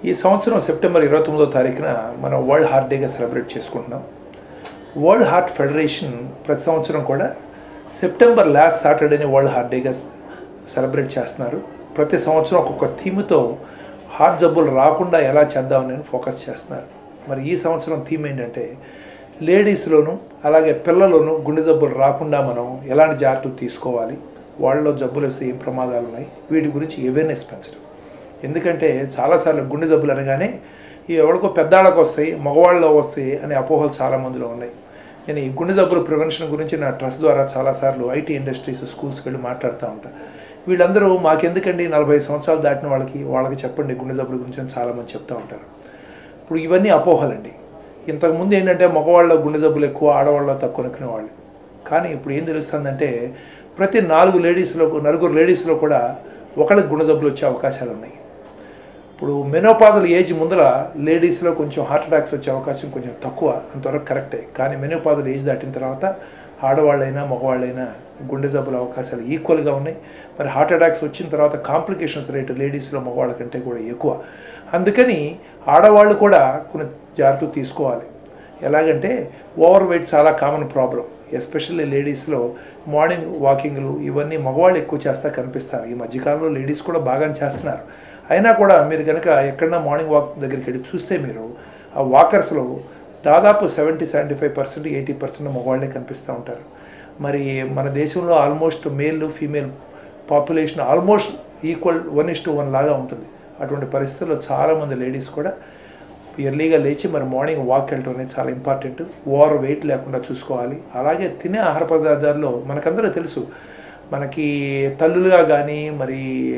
ఈ సంవత్సరం సెప్టెంబర్ ఇరవై తొమ్మిదో తారీఖున మనం వరల్డ్ హార్ట్ డేగా సెలబ్రేట్ చేసుకుంటున్నాం వరల్డ్ హార్ట్ ఫెడరేషన్ ప్రతి సంవత్సరం కూడా సెప్టెంబర్ లాస్ట్ సాటర్డేని వరల్డ్ హార్ట్ డేగా సెలబ్రేట్ చేస్తున్నారు ప్రతి సంవత్సరం ఒక్కొక్క థీమ్తో హార్ట్ జబ్బులు రాకుండా ఎలా చేద్దామని ఫోకస్ చేస్తున్నారు మరి ఈ సంవత్సరం థీమ్ ఏంటంటే లేడీస్లోను అలాగే పిల్లల్లోనూ గుండె జబ్బులు రాకుండా మనం ఎలాంటి జాగ్రత్తలు తీసుకోవాలి వాళ్ళలో జబ్బులు వస్తే ఏం ప్రమాదాలు ఉన్నాయి వీటి గురించి అవేర్నెస్ పెంచడం ఎందుకంటే చాలాసార్లు గుండె జబ్బులు అనగానే ఈ ఎవరికో పెద్దాళ్ళకు వస్తాయి మగవాళ్ళలో వస్తాయి అనే అపోహలు చాలా మందిలో ఉన్నాయి నేను ఈ గుండె జబ్బుల ప్రివెన్షన్ గురించి నా ట్రస్ట్ ద్వారా చాలాసార్లు ఐటీ ఇండస్ట్రీస్ స్కూల్స్కి వెళ్ళి మాట్లాడుతూ ఉంటాను వీళ్ళందరూ మాకెందుకండి నలభై సంవత్సరాలు దాటిన వాళ్ళకి వాళ్ళకి చెప్పండి గుండె జబ్బుల గురించి అని చాలామంది చెప్తూ ఉంటారు ఇప్పుడు ఇవన్నీ అపోహలండి ఇంతకుముందు ఏంటంటే మగవాళ్ళలో గుండె జబ్బులు ఎక్కువ ఆడవాళ్ళలో తక్కువ అనుకునే వాళ్ళు కానీ ఇప్పుడు ఏం తెలుస్తుందంటే ప్రతి నాలుగు లేడీస్లో నలుగురు లేడీస్లో కూడా ఒకళ్ళకి గుండె జబ్బులు వచ్చే అవకాశాలు ఉన్నాయి ఇప్పుడు మెనోపాజల్ ఏజ్ ముందర లేడీస్లో కొంచెం హార్ట్ అటాక్స్ వచ్చే అవకాశం కొంచెం తక్కువ అంతవరకు కరెక్టే కానీ మెనోపాజల్ ఏజ్ దాటిన తర్వాత ఆడవాళ్ళైనా మగవాళ్ళైనా గుండె జబ్బుల అవకాశాలు ఈక్వల్గా ఉన్నాయి మరి హార్ట్ అటాక్స్ వచ్చిన తర్వాత కాంప్లికేషన్స్ రేటు లేడీస్లో మగవాళ్ళ కంటే కూడా ఎక్కువ అందుకని ఆడవాళ్ళు కూడా కొన్ని జాగ్రత్తలు తీసుకోవాలి ఎలాగంటే ఓవర్ వెయిట్ చాలా కామన్ ప్రాబ్లం ఎస్పెషల్లీ లేడీస్లో మార్నింగ్ వాకింగ్లు ఇవన్నీ మగవాళ్ళు ఎక్కువ చేస్తా కనిపిస్తారు ఈ మధ్యకాలంలో లేడీస్ కూడా బాగానే చేస్తున్నారు అయినా కూడా మీరు కనుక ఎక్కడన్నా మార్నింగ్ వాక్ దగ్గరికి వెళ్ళి చూస్తే మీరు ఆ వాకర్స్లో దాదాపు seventy seventy five percent eighty percent మగవాళ్ళే కనిపిస్తూ ఉంటారు మరి మన దేశంలో almost male female population almost equal one is to one లాగా ఉంటుంది అటువంటి పరిస్థితుల్లో చాలామంది లేడీస్ కూడా ఎర్లీగా లేచి మరి మార్నింగ్ వాక్ వెళ్ళటం అనేది చాలా ఇంపార్టెంట్ ఓవర్ వెయిట్ లేకుండా చూసుకోవాలి అలాగే తినే ఆహార పదార్థాల్లో మనకందరూ తెలుసు మనకి తల్లులుగా కానీ మరి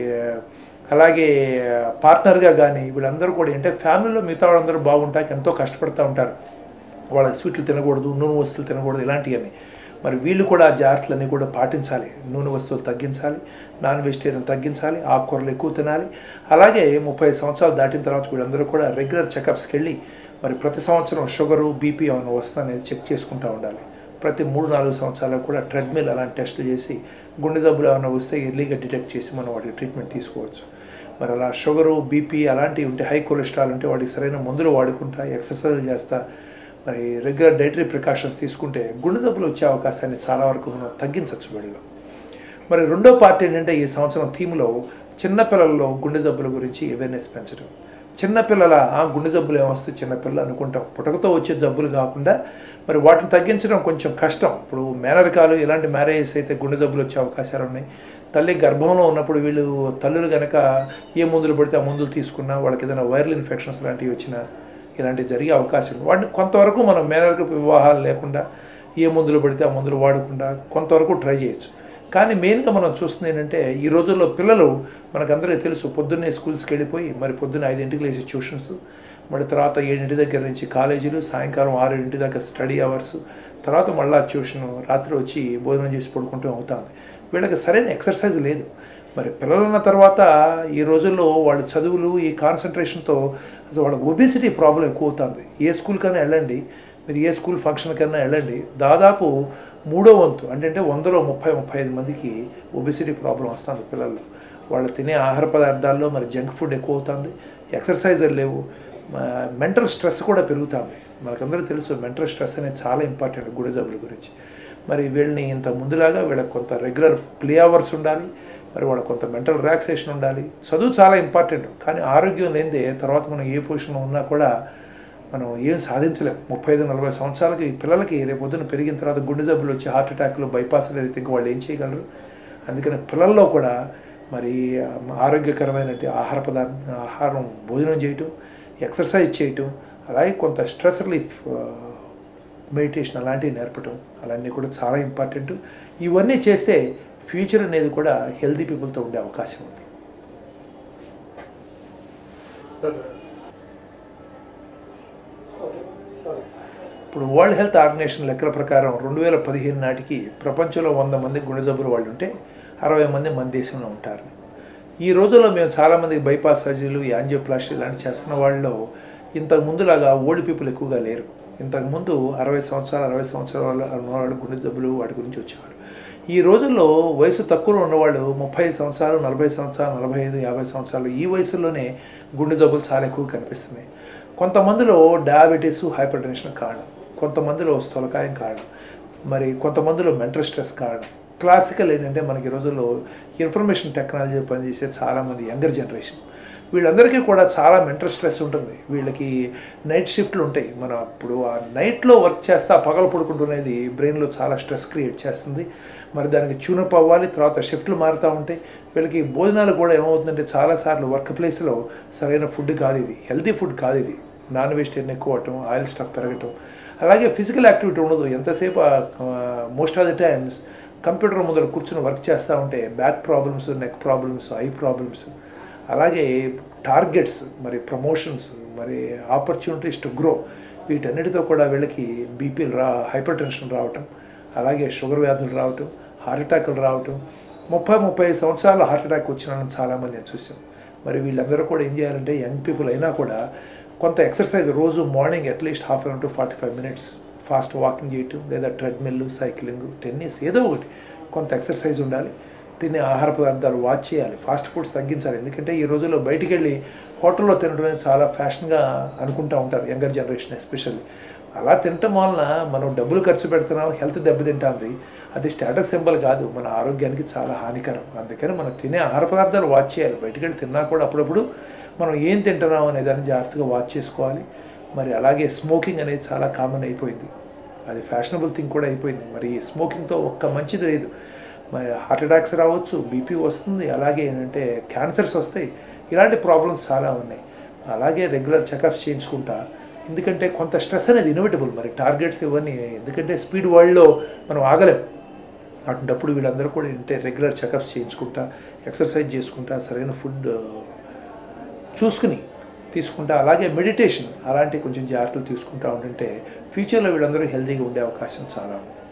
అలాగే పార్ట్నర్గా కానీ వీళ్ళందరూ కూడా ఏంటంటే ఫ్యామిలీలో మిగతా వాళ్ళందరూ బాగుంటాక ఎంతో కష్టపడుతూ ఉంటారు వాళ్ళ స్వీట్లు తినకూడదు నూనె వస్తువులు తినకూడదు ఇలాంటివన్నీ మరి వీళ్ళు కూడా ఆ జాగ్రత్తలన్నీ కూడా పాటించాలి నూనె వస్తువులు తగ్గించాలి నాన్ వెజిటేరియన్ తగ్గించాలి ఆకుకూరలు ఎక్కువ తినాలి అలాగే ముప్పై సంవత్సరాలు దాటిన తర్వాత వీళ్ళందరూ కూడా రెగ్యులర్ చెకప్స్కి వెళ్ళి మరి ప్రతి సంవత్సరం షుగరు బీపీ ఏమైనా వస్తుందనేది చెక్ చేసుకుంటూ ఉండాలి ప్రతి మూడు నాలుగు సంవత్సరాలకు కూడా ట్రెడ్మిల్ అలాంటి టెస్టులు చేసి గుండె జబ్బులు ఏమైనా వస్తే ఎర్లీగా డిటెక్ట్ చేసి మనం వాటికి ట్రీట్మెంట్ తీసుకోవచ్చు మరి అలా షుగరు బీపీ అలాంటివి ఉంటే హై కొలెస్ట్రాల్ ఉంటే వాటికి సరైన మందులు వాడుకుంటా ఎక్సర్సైజ్ చేస్తా మరి రెగ్యులర్ డైటరీ ప్రికాషన్స్ తీసుకుంటే గుండె జబ్బులు వచ్చే అవకాశాన్ని చాలా వరకు మనం తగ్గించవచ్చు వీళ్ళలో మరి రెండో పార్ట్ ఏంటంటే ఈ సంవత్సరం థీమ్లో చిన్నపిల్లల్లో గుండె జబ్బుల గురించి అవేర్నెస్ పెంచడం చిన్నపిల్లల ఆ గుండె జబ్బులు ఏమొస్తే చిన్నపిల్లలు అనుకుంటాం పుటకతో వచ్చే జబ్బులు కాకుండా మరి వాటిని తగ్గించడం కొంచెం కష్టం ఇప్పుడు మేనరికాలు ఇలాంటి మ్యారేజెస్ అయితే గుండె జబ్బులు వచ్చే అవకాశాలు ఉన్నాయి తల్లి గర్భంలో ఉన్నప్పుడు వీళ్ళు తల్లులు కనుక ఏ మందులు పడితే ఆ మందులు తీసుకున్నా వాళ్ళకి ఏదైనా వైరల్ ఇన్ఫెక్షన్స్ లాంటివి వచ్చినా ఇలాంటివి జరిగే అవకాశం ఉంది వాటిని కొంతవరకు మనం మేనరిక వివాహాలు లేకుండా ఏ మందులు పడితే ఆ మందులు వాడకుండా కొంతవరకు ట్రై చేయొచ్చు కానీ మెయిన్గా మనం చూస్తుంది ఏంటంటే ఈ రోజుల్లో పిల్లలు మనకందరికీ తెలుసు పొద్దున్నే స్కూల్స్కి వెళ్ళిపోయి మరి పొద్దున్న ఐదింటికి లేచి ట్యూషన్స్ మరి తర్వాత ఏడింటి దగ్గర నుంచి కాలేజీలు సాయంకాలం ఆరింటి దాకా స్టడీ అవర్స్ తర్వాత మళ్ళీ ట్యూషన్ రాత్రి వచ్చి భోజనం చేసి పడుకుంటూ అవుతుంది వీళ్ళకి సరైన ఎక్సర్సైజ్ లేదు మరి పిల్లలున్న తర్వాత ఈ రోజుల్లో వాళ్ళ చదువులు ఈ కాన్సన్ట్రేషన్తో అసలు వాళ్ళకి ఒబేసిటీ ప్రాబ్లం ఎక్కువ అవుతుంది ఏ స్కూల్కైనా వెళ్ళండి మీరు ఏ స్కూల్ ఫంక్షన్ కన్నా వెళ్ళండి దాదాపు మూడో వంతు అంటే వందలో ముప్పై ముప్పై ఐదు మందికి ఒబిసిటీ ప్రాబ్లం వస్తుంది పిల్లల్లో వాళ్ళు తినే ఆహార పదార్థాల్లో మరి జంక్ ఫుడ్ ఎక్కువ అవుతుంది ఎక్సర్సైజర్ లేవు మెంటల్ స్ట్రెస్ కూడా పెరుగుతుంది మనకందరూ తెలుసు మెంటల్ స్ట్రెస్ అనేది చాలా ఇంపార్టెంట్ గుడి జబ్బుల గురించి మరి వీళ్ళని ఇంత ముందులాగా వీళ్ళకి కొంత రెగ్యులర్ ప్లే అవర్స్ ఉండాలి మరి వాళ్ళకి కొంత మెంటల్ రిలాక్సేషన్ ఉండాలి చదువు చాలా ఇంపార్టెంట్ కానీ ఆరోగ్యం లేనిదే తర్వాత మనం ఏ పొజిషన్లో ఉన్నా కూడా మనం ఏం సాధించలేం ముప్పై ఐదు నలభై సంవత్సరాలకి ఈ పిల్లలకి రేపు పొద్దున పెరిగిన తర్వాత గుండె జబ్బులు వచ్చి హార్ట్ అటాక్లు బైపాస్ అనేది ఇంకా వాళ్ళు ఏం చేయగలరు అందుకని పిల్లల్లో కూడా మరి ఆరోగ్యకరమైన ఆహార పదార్థ ఆహారం భోజనం చేయటం ఎక్సర్సైజ్ చేయటం అలాగే కొంత స్ట్రెస్ రిలీఫ్ మెడిటేషన్ అలాంటివి నేర్పటం అలాంటివి కూడా చాలా ఇంపార్టెంట్ ఇవన్నీ చేస్తే ఫ్యూచర్ అనేది కూడా హెల్తీ పీపుల్తో ఉండే అవకాశం ఉంది ఇప్పుడు వరల్డ్ హెల్త్ ఆర్గనైజేషన్ లెక్కల ప్రకారం రెండు వేల పదిహేను నాటికి ప్రపంచంలో వంద మంది గుండె జబ్బులు వాళ్ళు ఉంటే అరవై మంది మన దేశంలో ఉంటారు ఈ రోజుల్లో మేము చాలామందికి బైపాస్ సర్జరీలు యాంజియోప్లాస్టీ ఇలాంటి చేస్తున్న వాళ్ళలో ఇంతకు ముందులాగా ఓల్డ్ పీపుల్ ఎక్కువగా లేరు ఇంతకుముందు అరవై సంవత్సరాలు అరవై సంవత్సరాల వాళ్ళు గుండె జబ్బులు వాటి గురించి వచ్చేవారు ఈ రోజుల్లో వయసు తక్కువలో ఉన్నవాళ్ళు ముప్పై సంవత్సరాలు నలభై సంవత్సరాలు నలభై ఐదు యాభై సంవత్సరాలు ఈ వయసులోనే గుండె జబ్బులు చాలా ఎక్కువ కనిపిస్తున్నాయి కొంతమందిలో డయాబెటీస్ హైపర్ టెన్షన్ కారణం కొంతమందిలో స్థూలకాయం కారణం మరి కొంతమందిలో మెంటల్ స్ట్రెస్ కారణం క్లాసికల్ ఏంటంటే మనకి ఈ రోజుల్లో ఇన్ఫర్మేషన్ టెక్నాలజీ పనిచేసే చాలామంది యంగర్ జనరేషన్ వీళ్ళందరికీ కూడా చాలా మెంటల్ స్ట్రెస్ ఉంటుంది వీళ్ళకి నైట్ షిఫ్ట్లు ఉంటాయి మనం అప్పుడు ఆ నైట్లో వర్క్ చేస్తా పగలు పడుకుంటున్నది బ్రెయిన్లో చాలా స్ట్రెస్ క్రియేట్ చేస్తుంది మరి దానికి ట్యూనప్ అవ్వాలి తర్వాత షిఫ్ట్లు మారుతూ ఉంటాయి వీళ్ళకి భోజనాలు కూడా ఏమవుతుందంటే చాలాసార్లు వర్క్ ప్లేస్లో సరైన ఫుడ్ కాదు ఇది హెల్తీ ఫుడ్ కాదు ఇది నాన్ వెజిటేరియన్ ఎక్కువ అవటం ఆయిల్ స్టఫ్ పెరగటం అలాగే ఫిజికల్ యాక్టివిటీ ఉండదు ఎంతసేపు most of the times computer ముందర కూర్చుని వర్క్ చేస్తూ ఉంటే back problems neck problems eye problems అలాగే టార్గెట్స్ మరి ప్రమోషన్స్ మరి ఆపర్చునిటీస్ టు గ్రో వీటన్నిటితో కూడా వీళ్ళకి బీపీలు రా హైపర్ టెన్షన్ రావటం అలాగే షుగర్ వ్యాధులు రావటం హార్ట్ అటాకులు రావటం ముప్పై ముప్పై సంవత్సరాల హార్ట్ అటాక్ వచ్చిన వాళ్ళని చాలామంది నేను చూసాం మరి వీళ్ళందరూ కూడా ఏం చేయాలంటే యంగ్ పీపుల్ అయినా కూడా కొంత ఎక్సర్సైజ్ రోజు morning at least half an hour to forty five minutes fast walking చేయటం లేదా ట్రెడ్మిల్ సైక్లింగ్ టెన్నిస్ ఏదో ఒకటి కొంత ఎక్సర్సైజ్ ఉండాలి తినే ఆహార పదార్థాలు వాచ్ చేయాలి ఫాస్ట్ ఫుడ్స్ తగ్గించాలి ఎందుకంటే ఈ రోజుల్లో బయటికి వెళ్ళి హోటల్లో తినడం అనేది చాలా ఫ్యాషన్గా అనుకుంటూ ఉంటారు యంగర్ జనరేషన్ ఎస్పెషల్లీ అలా తినటం వలన మనం డబ్బులు ఖర్చు పెడుతున్నాం హెల్త్ దెబ్బతింటుంది అది స్టేటస్ సింబల్ కాదు మన ఆరోగ్యానికి చాలా హానికరం అందుకని మనం తినే ఆహార పదార్థాలు వాచ్ చేయాలి బయటికి వెళ్ళి తిన్నా కూడా అప్పుడప్పుడు మనం ఏం తింటున్నాం అనే దాన్ని జాగ్రత్తగా వాచ్ చేసుకోవాలి మరి అలాగే స్మోకింగ్ అనేది చాలా కామన్ అయిపోయింది అది ఫ్యాషనబుల్ థింగ్ కూడా అయిపోయింది మరి స్మోకింగ్తో ఒక్క మంచిది లేదు మరి హార్ట్ అటాక్స్ రావచ్చు బీపీ వస్తుంది అలాగే ఏంటంటే క్యాన్సర్స్ వస్తాయి ఇలాంటి ప్రాబ్లమ్స్ చాలా ఉన్నాయి అలాగే రెగ్యులర్ చెకప్స్ చేయించుకుంటా ఎందుకంటే కొంత స్ట్రెస్ అనేది ఇన్విటబుల్ మరి టార్గెట్స్ ఇవన్నీ ఎందుకంటే స్పీడ్ వరల్డ్లో మనం ఆగలేం అటువంటప్పుడు వీళ్ళందరూ కూడా ఏంటంటే రెగ్యులర్ చెకప్స్ చేయించుకుంటా ఎక్సర్సైజ్ చేసుకుంటా సరైన ఫుడ్ చూసుకుని తీసుకుంటా అలాగే మెడిటేషన్ అలాంటి కొంచెం జాగ్రత్తలు తీసుకుంటా ఉంటుంటే ఫ్యూచర్లో వీళ్ళందరూ హెల్తీగా ఉండే అవకాశం చాలా ఉంది